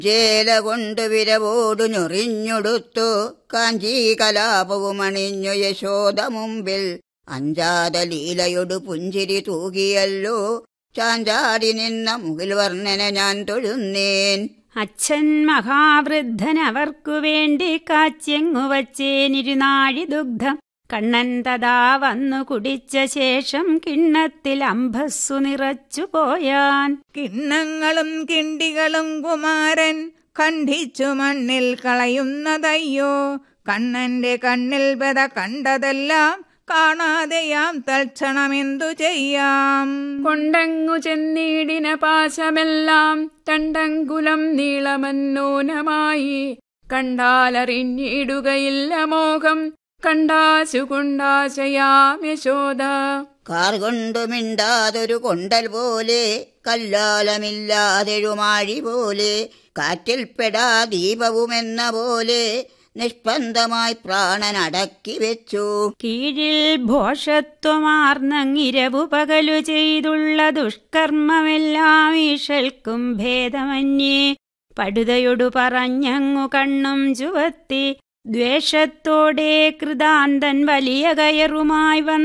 ജേല കൊണ്ടു വിരവോടു ഞൊറിഞ്ഞൊടുത്തു കാഞ്ചീ കലാപവും അണിഞ്ഞു യശോദ മുമ്പിൽ അഞ്ചാത ലീലയൊടു പുഞ്ചിരി തൂകിയല്ലോ ചാഞ്ചാടി നിന്ന മുകിൽ വർണ്ണന ഞാൻ തൊഴുന്നേൻ അച്ഛൻ മഹാവൃദ്ധൻ അവർക്കു വേണ്ടി കാച്ചെങ്ങു വച്ചേനിരുനാഴി ദുഗ്ധം കണ്ണൻ തഥാ വന്നു കുടിച്ച ശേഷം കിണ്ണത്തിൽ അമ്പസ്സു നിറച്ചു പോയാൻ കിണ്ണങ്ങളും കിണ്ടികളും കുമാരൻ ഖണ്ഡിച്ചു മണ്ണിൽ കളയുന്നതയ്യോ കണ്ണന്റെ കണ്ണിൽ ബത കണ്ടതെല്ലാം കാണാതെയാം തൽക്ഷണമെന്തു ചെയ്യാം കൊണ്ടങ്ങു ചെന്നീടിന പാശമെല്ലാം തണ്ടങ്കുലം നീളമന്നൂനമായി കണ്ടാലറിഞ്ഞിടുകയില്ല മോഹം കണ്ടാശു കൊണ്ടാശയാം യശോദ കാർ കൊണ്ടു മിണ്ടാതൊരു കൊണ്ടൽ പോലെ കല്ലാലമില്ലാതെഴുമാഴി പോലെ കാറ്റിൽപ്പെടാ ദീപവുമെന്ന പോലെ നിഷ്പന്ദമായി പ്രാണൻ അടക്കി വെച്ചു കീഴിൽ ഭോഷത്വമാർന്നങ്ങിരവു പകലു ചെയ്തുള്ള ദുഷ്കർമ്മമെല്ലാം ഈശൽക്കും ഭേദമന്യേ പടുതയൊടു പറഞ്ഞങ്ങു കണ്ണും ചുവത്തി ദ്വേഷത്തോടെ കൃതാന്തൻ വലിയ കയറുമായി വന്നു